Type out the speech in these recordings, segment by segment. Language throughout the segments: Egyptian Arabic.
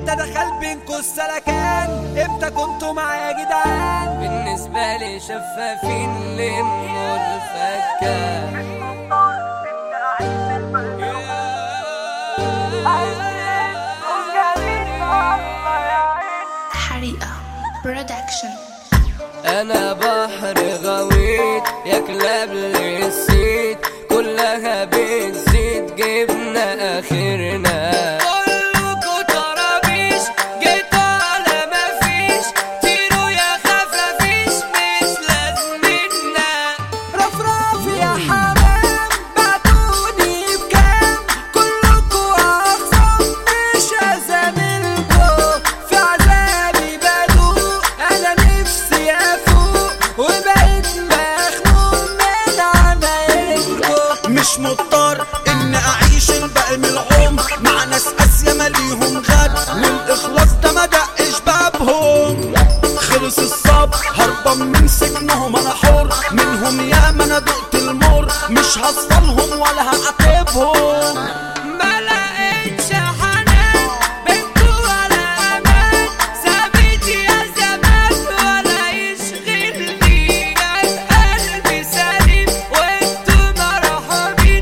امتى دخل بينكوا السلكان امتى كنتوا معايا يا جدعان بالنسبة لي شفافين لموا الفكة حريقة برودكشن انا بحر غويط يا كلاب للسيد كلها بتزيد جبنا اخرنا كلكوا طرابيش جيتوا على مفيش طيروا يا خفافيش مش لازمنا رفراف يا حمام بعتوني بكام كلكوا اخصام مش ازاملكوا في عذابي بدوق انا نفسي افوق وبقيت مخنوق من عمايلكوا مش مضطر ان اعيش الباقي من العمر مع ناس قاسية ماليهم غد والاخلاص ده ما دقش بابهم خلص الصبر هربان من سجنهم انا حر منهم يا ما انا دقت المر مش هصفلهم ولا هعاتبهم ما لقيتش حنان بنته ولا امان سابت يا زمان ولا يشغلني كان قلبي سليم وانتوا مرحبين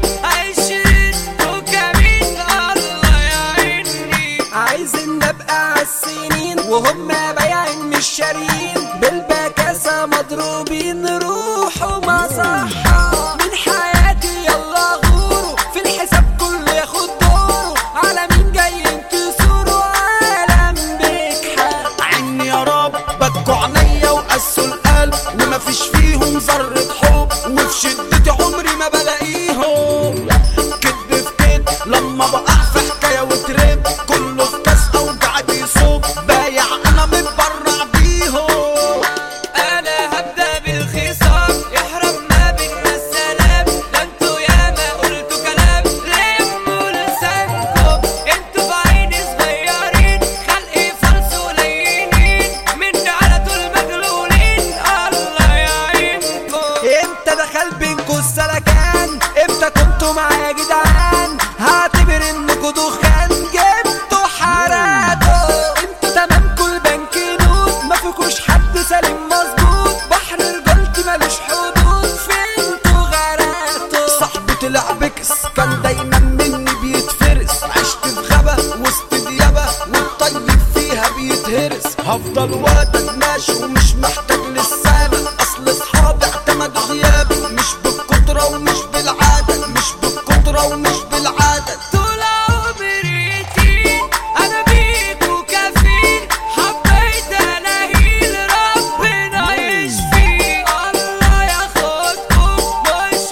عشرتوا كمين الله يعيني عايزين نبقى عالسنين وهم بايعين مش شاريين بالبكاسة مضروبين روحوا مصحة من حياتي يلا غوروا في الحساب كله ياخد دوره على مين جايين تثوروا عالم بجحة عني يا رب بكوا عينيا وقسوا القلب ومفيش فيهم ذرة حب وفي شدتي عمري ما بلاقيهم كدب في كدب لما بقع في حكاية وترب كله في كاس اوجع بيصب بايع انا متبرع بيهم انا هبدا بالخصام يحرم ما بينا السلام ده انتوا ياما قلتوا كلام لموا لسانكم انتوا بعيني صغيرين خلقي فلس قليلين مني على طول مجنونين الله يعينكم امتى دخل بينكوا السلكان امتى كنتوا معايا يا جدعان هعتبر انكوا دخان جبتوا حرقتوا انتوا تمامكوا البنك نوت ما فيكوش حد سليم مظبوط بحر الجلد ملوش حدود فينتوا غرقتوا صاحبي طلع بكس كان دايما مني بيتفرس عشت في غابة وسط ديابة والطيب فيها بيتهرس هفضل وقتك ماشي ومش محتاج للسابق اصل اصحابي اعتمدوا غيابي مش بالكترة ومش بالعادة مش بالكترة ومش بالعادة طول عمري يتيم انا بيكوا كفيل حبيت اناهيل ربنا يشفي الله ياخدكم مش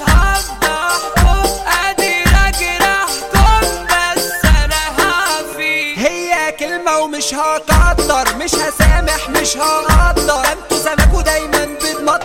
هفضحكم قادر اجرحكم بس انا هعفي هي كلمة ومش هقدر مش هسامح مش هقدر ده انتوا سمكوا دايما بتمطر